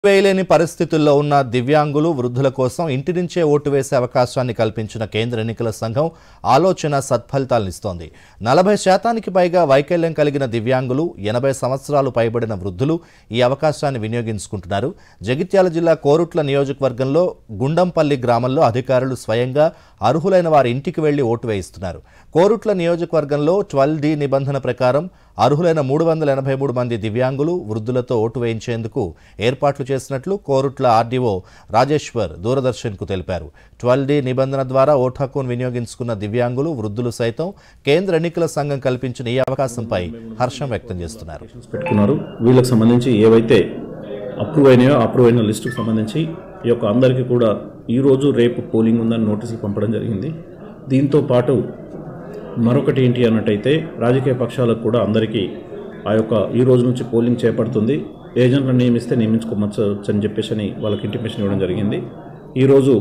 వేయలేని పరిస్థితుల్లో ఉన్న దివ్యాంగులు వృద్ధుల కోసం ఇంటి నుంచే ఓటు వేసే అవకాశాన్ని కల్పించిన కేంద్ర ఎన్నికల సంఘం ఆలోచన సత్ఫలితాలనిస్తోంది నలభై శాతానికి పైగా వైకల్యం కలిగిన దివ్యాంగులు ఎనభై సంవత్సరాలు పైబడిన వృద్ధులు ఈ అవకాశాన్ని వినియోగించుకుంటున్నారు జగిత్యాల జిల్లా కోరుట్ల నియోజకవర్గంలో గుండంపల్లి గ్రామంలో అధికారులు స్వయంగా అర్హులైన వారి ఇంటికి వెళ్లి ఓటు వేయిస్తున్నారు కోరుట్ల నియోజకవర్గంలో ట్వెల్వ్ డి నిబంధన ప్రకారం అర్హులైన మూడు వందల ఎనభై మూడు మంది దివ్యాంగులు వృద్ధులతో ఓటు వేయించేందుకు ఏర్పాట్లు చేసినట్లు కోరుట్ల ఆర్డీఓ రాజేశ్వర్ దూరదర్శన్కు తెలిపారు ట్వెల్వ్ డి నిబంధన ద్వారా ఓటు హక్కును వినియోగించుకున్న దివ్యాంగులు వృద్ధులు సైతం కేంద్ర ఎన్నికల సంఘం కల్పించిన ఈ అవకాశంపై హర్షం వ్యక్తం చేస్తున్నారు పెట్టుకున్నారు వీళ్ళకి సంబంధించి ఏవైతే అప్రూవ్ అయినాయో అప్రూవ్ అయిన లిస్టుకు సంబంధించి ఈ యొక్క అందరికీ కూడా ఈరోజు రేపు పోలింగ్ ఉందని నోటీసులు పంపడం జరిగింది దీంతో పాటు మరొకటి ఏంటి అన్నట్టయితే రాజకీయ పక్షాలకు కూడా అందరికీ ఆ యొక్క ఈ రోజు నుంచి పోలింగ్ చేపడుతుంది ఏజెంట్లను నియమిస్తే నియమించుకోవచ్చు అని చెప్పేసి అని వాళ్ళకి ఇంటిమేషన్ ఇవ్వడం జరిగింది ఈరోజు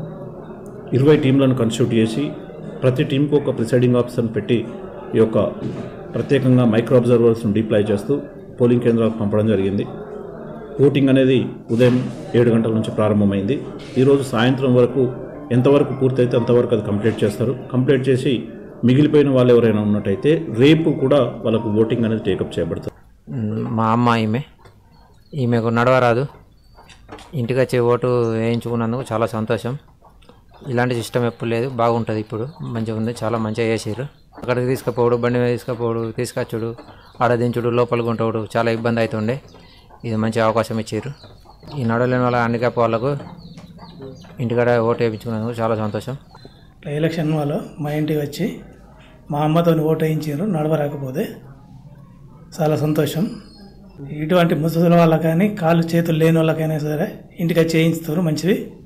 ఇరవై టీంలను కన్స్టిట్యూట్ చేసి ప్రతి టీంకు ఒక ప్రిసైడింగ్ ఆఫీసర్ని పెట్టి ఈ యొక్క ప్రత్యేకంగా మైక్రో అబ్జర్వర్స్ను డిప్లాయ్ చేస్తూ పోలింగ్ కేంద్రాలకు పంపడం జరిగింది ఓటింగ్ అనేది ఉదయం ఏడు గంటల నుంచి ప్రారంభమైంది ఈరోజు సాయంత్రం వరకు ఎంతవరకు పూర్తయితే అంతవరకు అది కంప్లీట్ చేస్తారు కంప్లీట్ చేసి మిగిలిపోయిన వాళ్ళు ఎవరైనా ఉన్నట్టయితే రేపు కూడా వాళ్ళకు ఓటింగ్ అనేది టేకప్ చేయబడుతుంది మ్, మా అమ్మ ఈమె ఈమెకు నడవరాదు ఇంటికి వచ్చి ఓటు వేయించుకున్నందుకు చాలా సంతోషం ఇలాంటి సిస్టమ్ ఎప్పుడు లేదు బాగుంటుంది ఇప్పుడు మంచిగా ఉంది చాలా మంచిగా చేసారు అక్కడికి తీసుకుపోవడు బండి మీద తీసుకుపోవడు తీసుకొచ్చుడు ఆడ దించుడు లోపలికి ఉంటాడు చాలా ఇబ్బంది అవుతుండే ఇది మంచి అవకాశం ఇచ్చారు ఈ నడవలేని వాళ్ళ హ్యాండిక్యాప్ వాళ్ళకు ఇంటికాడ ఓటు వేయించుకున్నందుకు చాలా సంతోషం ఎలక్షన్ వాళ్ళు మా ఇంటికి వచ్చి మా అమ్మతో ఓటు వేయించారు నడవరాకపోతే చాలా సంతోషం ఇటువంటి ముసలి వాళ్ళకి కానీ కాళ్ళు చేతులు లేని వాళ్ళకైనా సరే ఇంటికి వచ్చి చేయిస్తారు మంచిది